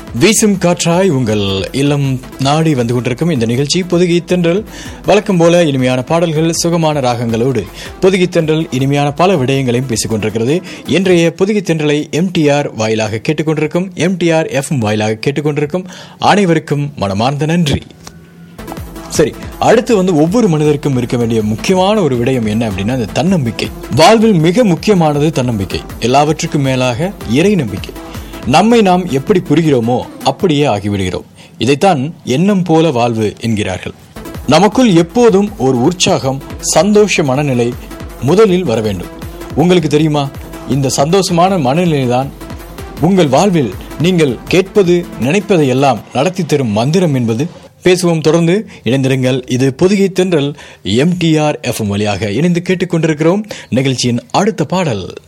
வீசும் காற்றாய் உங்கள் இல்லம் நாடி வந்து கொண்டிருக்கும் இந்த நிகழ்ச்சி பொதுகை தென்றல் வழக்கம் போல இனிமையான பாடல்கள் சுகமான ராகங்களோடு பொதுகை தென்றல் இனிமையான பல விடயங்களையும் பேசிக் கொண்டிருக்கிறது இன்றைய பொதுகை தென்றலை எம்டிஆர் வாயிலாக கேட்டுக்கொண்டிருக்கும் எம்டிஆர் எஃப்எம் வாயிலாக கேட்டுக்கொண்டிருக்கும் அனைவருக்கும் மனமார்ந்த நன்றி சரி அடுத்து வந்து ஒவ்வொரு மனிதருக்கும் இருக்க வேண்டிய முக்கியமான ஒரு விடயம் என்ன அப்படின்னா அந்த தன்னம்பிக்கை வாழ்வில் மிக முக்கியமானது தன்னம்பிக்கை எல்லாவற்றுக்கும் மேலாக இறை நம்பிக்கை நம்மை நாம் எப்படி புரிகிறோமோ அப்படியே ஆகிவிடுகிறோம் இதைத்தான் எண்ணம் போல வாழ்வு என்கிறார்கள் நமக்குள் எப்போதும் ஒரு உற்சாகம் சந்தோஷ மனநிலை முதலில் வர வேண்டும் உங்களுக்கு தெரியுமா இந்த சந்தோஷமான மனநிலை தான் உங்கள் வாழ்வில் நீங்கள் கேட்பது நினைப்பதை எல்லாம் நடத்தி தரும் மந்திரம் என்பது பேசுவோம் தொடர்ந்து இணைந்திருங்கள் இது பொதுகை தென்றல் எம்டிஆர் எஃப்எம் வழியாக இணைந்து கேட்டுக்கொண்டிருக்கிறோம் நிகழ்ச்சியின் அடுத்த பாடல்